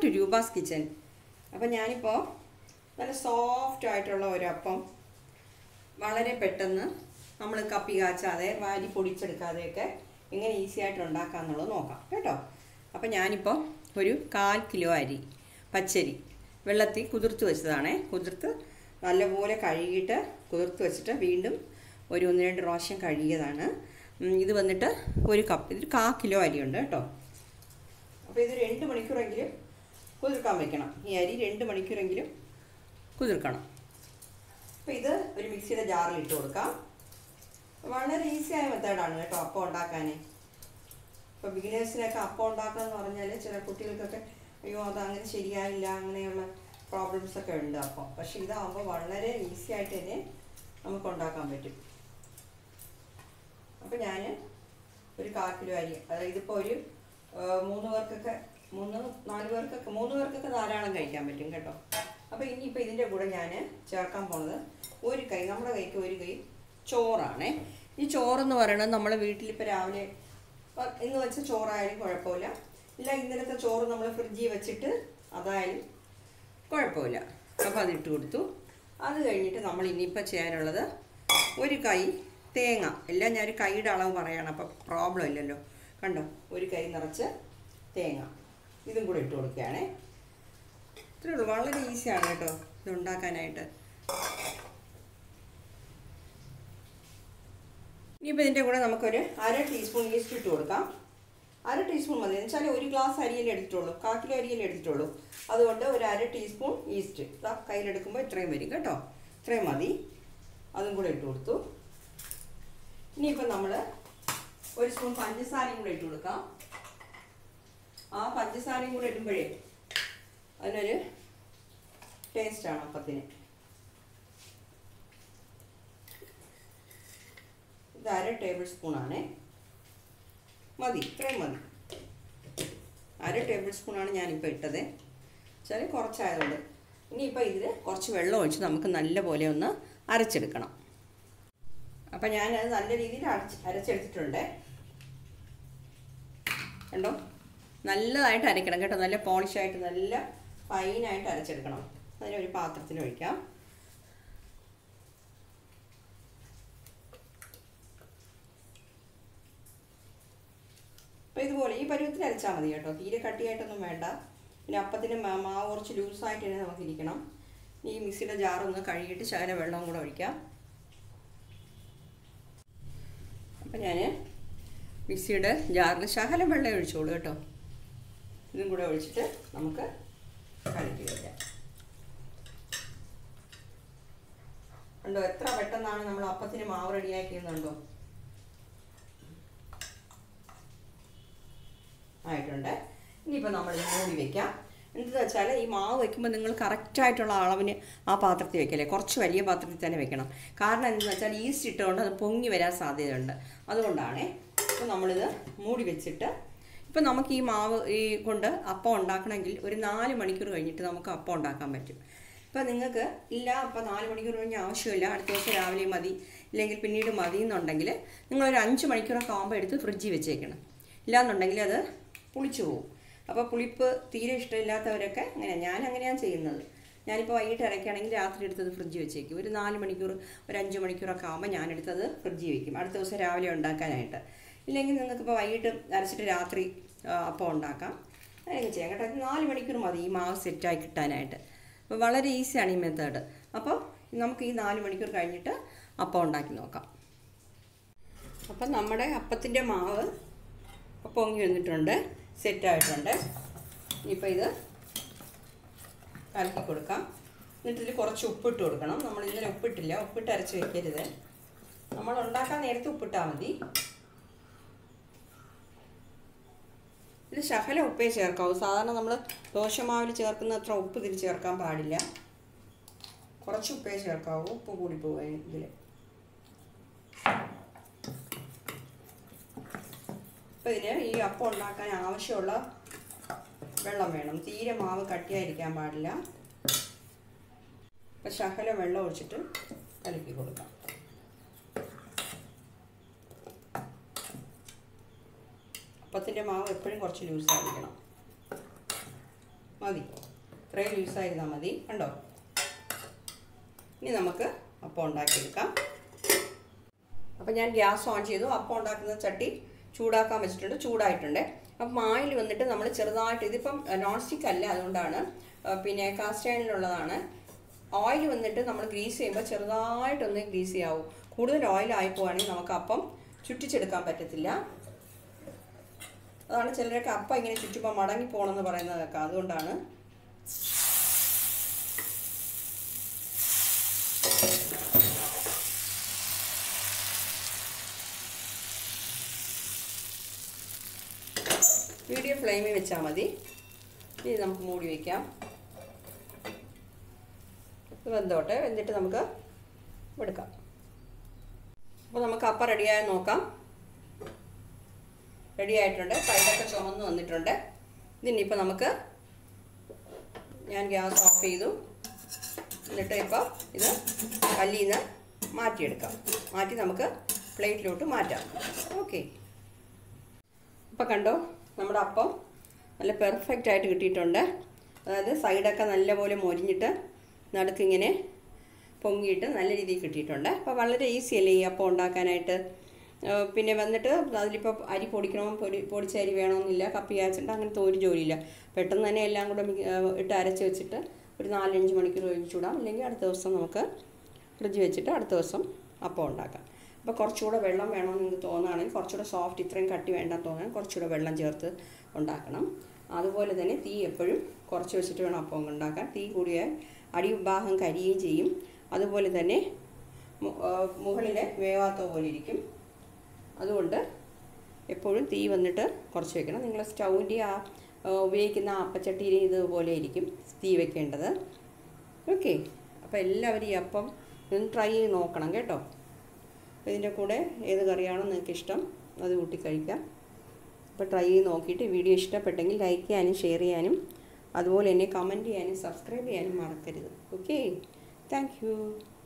to Roopa's kitchen അപ്പം ഞാനിപ്പോൾ നല്ല സോഫ്റ്റ് ആയിട്ടുള്ള ഒരപ്പം വളരെ പെട്ടെന്ന് നമ്മൾ കപ്പി കാച്ചാതെ വാരി പൊടിച്ചെടുക്കാതെയൊക്കെ എങ്ങനെ ഈസി ആയിട്ട് ഉണ്ടാക്കാം എന്നുള്ളത് നോക്കാം കേട്ടോ അപ്പം ഞാനിപ്പോൾ ഒരു കാൽ കിലോ അരി പച്ചരി വെള്ളത്തിൽ കുതിർത്ത് വെച്ചതാണേ കുതിർത്ത് നല്ലപോലെ കഴുകിയിട്ട് കുതിർത്ത് വെച്ചിട്ട് വീണ്ടും ഒരു ഒന്ന് രണ്ട് പ്രാവശ്യം കഴുകിയതാണ് ഉം, ഇത് വന്നിട്ട് ഒരു കപ്പ് ഇത് കാ കിലോ അരിയുണ്ട് കേട്ടോ അപ്പോൾ ഇത് രണ്ട് മണിക്കൂറെങ്കിലും കുതിർക്കാൻ വെക്കണം ഈ അരി രണ്ട് മണിക്കൂറെങ്കിലും കുതിർക്കണം അപ്പോൾ ഇത് ഒരു മിക്സിയുടെ ജാറിൽ ഇട്ട് കൊടുക്കാം വളരെ ഈസിയായ മെത്തേഡാണ് കേട്ടോ അപ്പം ഉണ്ടാക്കാൻ ഇപ്പോൾ ബിഗിനേഴ്സിനൊക്കെ അപ്പം ഉണ്ടാക്കുക എന്ന് പറഞ്ഞാൽ ചില കുട്ടികൾക്കൊക്കെ അയ്യോ അത് അങ്ങനെ ശരിയായില്ല അങ്ങനെയുള്ള പ്രോബ്ലംസ് ഒക്കെ ഉണ്ട് അപ്പം പക്ഷേ ഇതാകുമ്പോൾ വളരെ ഈസി ആയിട്ട് തന്നെ നമുക്ക് ഉണ്ടാക്കാൻ പറ്റും അപ്പോൾ ഞാൻ ഒരു കാൽ കിലോ അരി അതായത് ഇതിപ്പോൾ ഒരു ആ, മൂന്ന് പേർക്കൊക്കെ മൂന്ന് നാല് പേർക്കൊക്കെ മൂന്ന് പേർക്കൊക്കെ ധാരാളം കഴിക്കാൻ പറ്റും കേട്ടോ അപ്പോൾ ഇനിയിപ്പോൾ ഇതിൻ്റെ കൂടെ ഞാൻ ചേർക്കാൻ പോണത് ഒരു കൈ നമ്മുടെ കൈക്ക് ഒരു കൈ ചോറാണേ ഈ ചോറെന്ന് പറയുന്നത് നമ്മൾ വീട്ടിലിപ്പോൾ രാവിലെ ഇപ്പം ഇന്ന് വെച്ച ചോറായാലും കുഴപ്പമില്ല ഇല്ല ഇന്നലത്തെ ചോറ് നമ്മൾ ഫ്രിഡ്ജിൽ വെച്ചിട്ട് അതായാലും കുഴപ്പമില്ല അപ്പോൾ അതിട്ട് കൊടുത്തു അത് കഴിഞ്ഞിട്ട് നമ്മൾ ഇനിയിപ്പോൾ ചെയ്യാനുള്ളത് ഒരു കൈ തേങ്ങ എല്ലാം ഞാൻ ഒരു കൈയുടെ അളവ് പറയണം അപ്പോൾ പ്രോബ്ലം ഇല്ലല്ലോ കണ്ടോ ഒരു കൈ നിറച്ച് തേങ്ങ ഇതും കൂടെ ഇട്ട് കൊടുക്കുകയാണേ ഇത്രേ ഉള്ളൂ വളരെ ഈസിയാണ് കേട്ടോ ഇത് ഉണ്ടാക്കാനായിട്ട് ഇനിയിപ്പോൾ ഇതിൻ്റെ കൂടെ നമുക്കൊരു അര ടീസ്പൂൺ ഈസ്റ്റ് ഇട്ട് കൊടുക്കാം അര ടീസ്പൂൺ മതി എന്ന് വെച്ചാൽ ഒരു ഗ്ലാസ് അരിയല്ലേ എടുത്തിട്ടുള്ളൂ കാ കിലോ അരിയല്ലേ എടുത്തിട്ടുള്ളൂ അതുകൊണ്ട് ഒരു അര ടീസ്പൂൺ ഈസ്റ്റ് ഇതാ കയ്യിലെടുക്കുമ്പോൾ ഇത്രയും വരും കേട്ടോ ഇത്രയും മതി അതും കൂടെ ഇട്ട് കൊടുത്തു ഇനിയിപ്പോൾ നമ്മൾ ഒരു സ്പൂൺ പഞ്ചസാരയും കൂടെ ഇട്ട് കൊടുക്കാം ആ പഞ്ചസാരയും കൂടെ ഇടുമ്പോഴേ അതിനൊരു ടേസ്റ്റാണ് അപ്പത്തിന് ഇത് അര ടേബിൾ സ്പൂണാണേ മതി ഇത്രയും മതി അര ടേബിൾ സ്പൂണാണ് ഞാനിപ്പോൾ ഇട്ടത് വെച്ചാൽ കുറച്ചായതുകൊണ്ട് ഇനിയിപ്പോൾ ഇതിൽ കുറച്ച് വെള്ളം ഒഴിച്ച് നമുക്ക് നല്ലപോലെ ഒന്ന് അരച്ചെടുക്കണം അപ്പം ഞാനത് നല്ല രീതിയിൽ അരച്ച് അരച്ചെടുത്തിട്ടുണ്ട് കണ്ടോ നല്ലതായിട്ട് അരയ്ക്കണം കേട്ടോ നല്ല പോളിഷായിട്ട് നല്ല ഫൈനായിട്ട് അരച്ചെടുക്കണം അതിനൊരു പാത്രത്തിൽ ഒഴിക്കാം അപ്പോൾ ഇതുപോലെ ഈ പരുവത്തിൽ അരച്ചാൽ മതി കേട്ടോ തീരെ കട്ടിയായിട്ടൊന്നും വേണ്ട പിന്നെ അപ്പത്തിന് മാ- മാവ് കുറച്ച് ലൂസായിട്ട് തന്നെ നമുക്ക് ഇരിക്കണം ഈ മിക്സിയുടെ ജാറൊന്ന് കഴുകിയിട്ട് ശകല വെള്ളം കൂടെ ഒഴിക്കാം അപ്പം ഞാൻ മിക്സിയുടെ ജാറിൽ ശകലം വെള്ളം ഒഴിച്ചോളൂ കേട്ടോ ഇതും കൂടെ ഒഴിച്ചിട്ട് നമുക്ക് കലക്കി വയ്ക്കാം കണ്ടോ എത്ര പെട്ടെന്നാണ് നമ്മൾ അപ്പത്തിന് മാവ് റെഡിയാക്കിയെന്നുണ്ടോ ആയിട്ടുണ്ട് ഇനിയിപ്പോൾ നമ്മൾ ഇത് മൂടി വെക്കാം എന്താണെന്ന് വെച്ചാൽ ഈ മാവ് വെക്കുമ്പോൾ നിങ്ങൾ കറക്റ്റായിട്ടുള്ള അളവിന് ആ പാത്രത്തിൽ വെക്കല്ലേ കുറച്ച് വലിയ പാത്രത്തിൽ തന്നെ വെക്കണം കാരണം എന്താണെന്ന് വെച്ചാൽ ഈസ്റ്റ് ഇട്ടുകൊണ്ട് അത് പൊങ്ങി വരാൻ സാധ്യതയുണ്ട് അതുകൊണ്ടാണ് ഇപ്പോൾ നമ്മളിത് മൂടി വെച്ചിട്ട് ഇപ്പം നമുക്ക് ഈ മാവ് ഈ കൊണ്ട് അപ്പം ഉണ്ടാക്കണമെങ്കിൽ ഒരു നാല് മണിക്കൂർ കഴിഞ്ഞിട്ട് നമുക്ക് അപ്പം ഉണ്ടാക്കാൻ പറ്റും ഇപ്പം നിങ്ങൾക്ക് ഇല്ല അപ്പം നാല് മണിക്കൂർ കഴിഞ്ഞ് ആവശ്യമില്ല അടുത്ത ദിവസം രാവിലെ മതി ഇല്ലെങ്കിൽ പിന്നീട് മതി എന്നുണ്ടെങ്കിൽ നിങ്ങളൊരു അഞ്ച് മണിക്കൂറൊക്കെ ആകുമ്പോൾ എടുത്ത് ഫ്രിഡ്ജിൽ വെച്ചേക്കണം ഇല്ലാന്നുണ്ടെങ്കിൽ അത് പുളിച്ചു പോകും അപ്പോൾ പുളിപ്പ് തീരെ ഇഷ്ടമില്ലാത്തവരൊക്കെ അങ്ങനെ ഞാൻ അങ്ങനെയാണ് ചെയ്യുന്നത് ഞാനിപ്പോൾ വൈകിട്ട് ഇറക്കുകയാണെങ്കിൽ രാത്രി എടുത്തത് ഫ്രിഡ്ജിൽ വെച്ചേക്കും ഒരു നാല് മണിക്കൂർ ഒരു അഞ്ച് മണിക്കൂറൊക്കെ ആകുമ്പോൾ ഞാനെടുത്തത് ഫ്രിഡ്ജിൽ വെക്കും അടുത്ത ദിവസം രാവിലെ ഉണ്ടാക്കാനായിട്ട് ഇല്ലെങ്കിൽ നിങ്ങൾക്കിപ്പോൾ വൈകിട്ട് അരച്ചിട്ട് രാത്രി ആ, അപ്പം ഉണ്ടാക്കാം അങ്ങനെയൊക്കെ ചെയ്യാം കേട്ടോ ഇത് നാല് മണിക്കൂർ മതി ഈ മാവ് സെറ്റായി കിട്ടാനായിട്ട് അപ്പോൾ വളരെ ഈസിയാണ് ഈ മെത്തേഡ് അപ്പോൾ നമുക്ക് ഈ നാല് മണിക്കൂർ കഴിഞ്ഞിട്ട് അപ്പം ഉണ്ടാക്കി നോക്കാം അപ്പം നമ്മുടെ അപ്പത്തിൻ്റെ മാവ് പൊങ്ങി വന്നിട്ടുണ്ട് സെറ്റായിട്ടുണ്ട് ഇനിയിപ്പോൾ ഇത് കലക്കി കൊടുക്കാം എന്നിട്ട് ഇതിൽ കുറച്ച് ഉപ്പിട്ട് കൊടുക്കണം നമ്മൾ ഇന്നലെ ഉപ്പിട്ടില്ല ഉപ്പിട്ട് അരച്ച് വെക്കരുത് നമ്മൾ ഉണ്ടാക്കാൻ നേരത്തെ ഉപ്പിട്ടാൽ മതി ഇത് ശകല ഉപ്പേ ചേർക്കാവൂ സാധാരണ നമ്മൾ ദോശമാവിൽ ചേർക്കുന്ന അത്ര ഉപ്പ് ഇതിൽ ചേർക്കാൻ പാടില്ല കുറച്ച് ഉപ്പേ ചേർക്കാവൂ ഉപ്പ് കൂടി പോവാൻ ഇതിൽ അപ്പോൾ ഇതിന് ഈ അപ്പം ഉണ്ടാക്കാൻ ആവശ്യമുള്ള വെള്ളം വേണം തീരെ മാവ് കട്ടിയായിരിക്കാൻ പാടില്ല അപ്പം ശകല വെള്ളം ഒഴിച്ചിട്ട് കലക്കി കൊടുക്കാം അപ്പത്തിൻ്റെ മാവ് എപ്പോഴും കുറച്ച് ലൂസായിരിക്കണം മതി ഇത്രയും ലൂസായിരുന്നാൽ മതി കണ്ടോ ഇനി നമുക്ക് അപ്പം ഉണ്ടാക്കിയെടുക്കാം അപ്പോൾ ഞാൻ ഗ്യാസ് ഓൺ ചെയ്തു അപ്പം ഉണ്ടാക്കുന്ന ചട്ടി ചൂടാക്കാൻ വെച്ചിട്ടുണ്ട് ചൂടായിട്ടുണ്ട് അപ്പം മായിൽ വന്നിട്ട് നമ്മൾ ചെറുതായിട്ട് ഇതിപ്പം നോൺ സ്റ്റിക്ക് അല്ല അതുകൊണ്ടാണ് ആ, പിന്നെ കാസ്റ്റ് അയണിലുള്ളതാണ് ഓയിൽ വന്നിട്ട് നമ്മൾ ഗ്രീസ് ചെയ്യുമ്പോൾ ചെറുതായിട്ടൊന്ന് ഗ്രീസ് ചെയ്യാവൂ കൂടുതൽ ഓയിൽ ആയി പോവുകയാണെങ്കിൽ നമുക്ക് അപ്പം ചുറ്റിച്ചെടുക്കാൻ പറ്റത്തില്ല അതാണ് ചിലരൊക്കെ അപ്പം ഇങ്ങനെ ചുറ്റുമ്പോൾ മടങ്ങി പോകണമെന്ന് പറയുന്നതൊക്കെ അതുകൊണ്ടാണ് മീഡിയം ഫ്ലെയിമിൽ വെച്ചാൽ മതി ഇനി നമുക്ക് മൂടി വയ്ക്കാം ഇത് വെന്തോട്ടെ വെന്തിട്ട് നമുക്ക് എടുക്കാം അപ്പോൾ നമുക്ക് അപ്പം റെഡിയായി നോക്കാം റെഡി ആയിട്ടുണ്ട് സൈഡൊക്കെ ചുമന്ന് വന്നിട്ടുണ്ട് ഇതിനിപ്പോൾ നമുക്ക് ഞാൻ ഗ്യാസ് ഓഫ് ചെയ്തു എന്നിട്ട് ഇപ്പോൾ ഇത് കല്ലിൽ നിന്ന് മാറ്റിയെടുക്കാം മാറ്റി നമുക്ക് പ്ലേറ്റിലോട്ട് മാറ്റാം ഓക്കെ ഇപ്പം കണ്ടോ നമ്മുടെ അപ്പം നല്ല പെർഫെക്റ്റ് ആയിട്ട് കിട്ടിയിട്ടുണ്ട് അതായത് സൈഡൊക്കെ നല്ലപോലെ മൊരിഞ്ഞിട്ട് നടുക്കിങ്ങനെ പൊങ്ങിയിട്ട് നല്ല രീതിയിൽ കിട്ടിയിട്ടുണ്ട് അപ്പോൾ വളരെ ഈസി അല്ലേ ഈ അപ്പം ഉണ്ടാക്കാനായിട്ട് ആ, പിന്നെ വന്നിട്ട് അതിലിപ്പോൾ അരി പൊടിക്കണം പൊടി പൊടിച്ച അരി വേണമെന്നില്ല കപ്പി അയച്ചിട്ട് അങ്ങനത്തെ ഒരു ജോലിയില്ല പെട്ടെന്ന് തന്നെ എല്ലാം കൂടെ മി- ആ, ഇട്ട് അരച്ച് വെച്ചിട്ട് ഒരു നാലഞ്ച് മണിക്കൂർ ഒഴിച്ചുവിടാം അല്ലെങ്കിൽ അടുത്ത ദിവസം നമുക്ക് ഫ്രിഡ്ജ് വെച്ചിട്ട് അടുത്ത ദിവസം അപ്പം ഉണ്ടാക്കാം അപ്പോൾ കുറച്ചുകൂടെ വെള്ളം വേണമെന്ന് നിങ്ങൾക്ക് തോന്നുകയാണെങ്കിൽ കുറച്ചുകൂടെ സോഫ്റ്റ് ഇത്രയും കട്ടി വേണ്ടെന്ന് തോന്നാൻ കുറച്ചുകൂടെ വെള്ളം ചേർത്ത് ഉണ്ടാക്കണം അതുപോലെ തന്നെ തീ എപ്പോഴും കുറച്ച് വെച്ചിട്ട് വേണം അപ്പം ഉണ്ടാക്കാൻ തീ കൂടിയാൽ അടിഭാഗം കരിയുകയും ചെയ്യും അതുപോലെ തന്നെ മു- ആ, മുകളിലെ വേവാത്ത പോലെ ഇരിക്കും അതുകൊണ്ട് എപ്പോഴും തീ വന്നിട്ട് കുറച്ച് വെക്കണം നിങ്ങൾ സ്റ്റൗവിൻ്റെ ആ ആ, ഉപയോഗിക്കുന്ന ആ അപ്പച്ചട്ടിയിൽ ഇതുപോലെ ഇരിക്കും തീ വെക്കേണ്ടത് ഓക്കെ അപ്പോൾ എല്ലാവരും ഈ അപ്പം ഒന്ന് ട്രൈ ചെയ്ത് നോക്കണം കേട്ടോ അപ്പോൾ ഇതിൻ്റെ കൂടെ ഏത് കറിയാണോ നിങ്ങൾക്ക് ഇഷ്ടം അത് കൂട്ടി കഴിക്കാം അപ്പോൾ ട്രൈ ചെയ്ത് നോക്കിയിട്ട് വീഡിയോ ഇഷ്ടപ്പെട്ടെങ്കിൽ ലൈക്ക് ചെയ്യാനും ഷെയർ ചെയ്യാനും അതുപോലെ തന്നെ കമൻറ്റ് ചെയ്യാനും സബ്സ്ക്രൈബ് ചെയ്യാനും മറക്കരുത് ഓക്കെ താങ്ക് യു